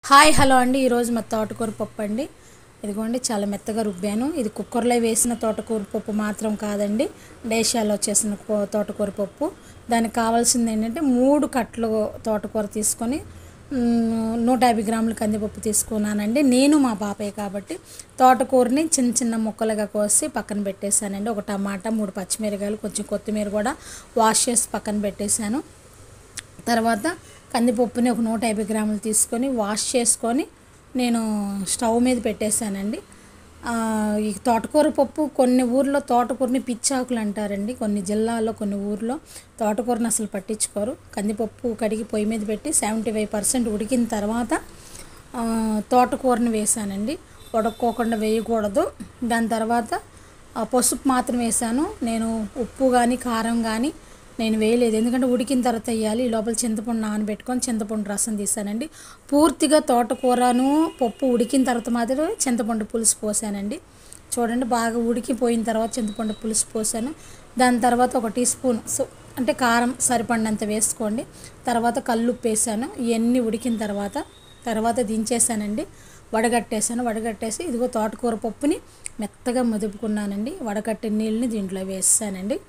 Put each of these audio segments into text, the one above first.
hi hello అండి ఈరోజు మా తోటకూర పప్పు అండి ఇదిగోండి చాలా మెత్తగా రుబ్బాను ఇది కుక్కర్లో వేసిన తోటకూర పప్పు మాత్రం కాదండి డేషాలో చేసిన కూ- తోటకూర పప్పు దానికి కావాల్సింది ఏంటంటే మూడు కట్టలు తోటకూర తీసుకొని మ్, నూట యాభై గ్రాముల కందిపప్పు తీసుకున్నానండి నేను మా పాపయ్య కాబట్టి తోటకూరని చిన్న చిన్న ముక్కలుగా కోసి పక్కన పెట్టేశానండి ఒక టమాటా మూడు పచ్చిమిరకాయలు కొంచెం కొత్తిమీర కూడా వాష్ చేసి పక్కన పెట్టేశాను తర్వాత కందిపప్పుని ఒక నూట యాభై గ్రాములు తీసుకొని వాష్ చేసుకొని నేను స్టవ్ మీద పెట్టేశానండి ఆ, ఈ తోటకూర పప్పు కొన్ని ఊర్లో తోటకూరని పిచ్చాకులు అంటారండి కొన్ని జిల్లాల్లో కొన్ని ఊర్లో తోటకూరని అసలు పట్టించుకోరు కందిపప్పు కడిగి పొయ్యి మీద పెట్టి సెవెంటీ ఫైవ్ పర్సెంట్ ఉడికిన తర్వాత ఆ, తోటకూరని వేసానండి ఉడక్కోకుండా వేయకూడదు దాని తర్వాత ఆ పసుపు మాత్రం వేసాను నేను ఉప్పు కానీ కారం కానీ నేను వేయలేదు ఎందుకంటే ఉడికిన తర్వాత వేయాలి ఈ లోపల చింతపండు నానబెట్టుకొని చింతపండు రసం తీసానండి పూర్తిగా తోటకూరను పప్పు ఉడికిన తర్వాత మాత్రం చింతపండు పులుసు పోసానండి చూడండి బాగా ఉడికిపోయిన తర్వాత చింతపండు పులుసు పోసాను దాని తర్వాత ఒక టీ స్పూన్ సో అంటే కారం సరిపడినంత వేసుకోండి తర్వాత కల్లుప్పు వేసాను ఇవన్నీ ఉడికిన తర్వాత తర్వాత దించేసానండి వడగట్టేసాను వడగట్టేసి ఇదిగో తోటకూర పప్పుని మెత్తగా మెదుపుకున్నానండి వడగట్టిన నీళ్ళని దీంట్లో వేసానండి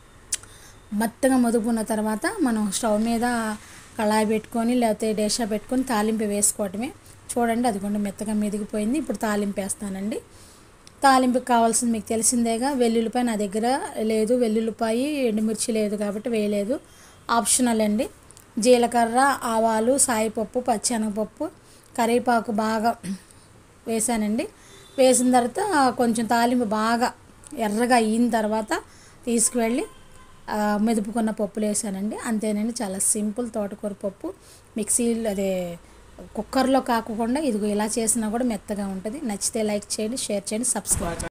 మెత్తగా మదుపుకున్న తర్వాత మనం స్టవ్ మీద కళాయి పెట్టుకొని లేకపోతే డేషా పెట్టుకొని తాలింపు వేసుకోవటమే చూడండి అది కూడా మెత్తగా మెదిగిపోయింది ఇప్పుడు తాలింపు వేస్తానండి తాలింపుకి కావాల్సింది మీకు తెలిసిందేగా వెల్లుల్లిపాయ నా దగ్గర లేదు వెల్లుల్లిపాయ ఎండుమిర్చి లేదు కాబట్టి వేయలేదు ఆప్షనల్ అండి జీలకర్ర ఆవాలు సాయిపప్పు పచ్చెనగపప్పు కరివేపాకు బాగా వేసానండి వేసిన తర్వాత కొంచెం తాలింపు బాగా ఎర్రగా అయిన తర్వాత తీసుకువెళ్ళి ఆ, మెదుపుకున్న పప్పులు వేసానండి అంతేనండి చాలా సింపుల్ తోటకూర పప్పు మిక్సీలో అదే కుక్కర్లో కాకుండా ఇదిగో ఇలా చేసినా కూడా మెత్తగా ఉంటుంది నచ్చితే లైక్ చేయండి షేర్ చేయండి సబ్స్క్రైబ్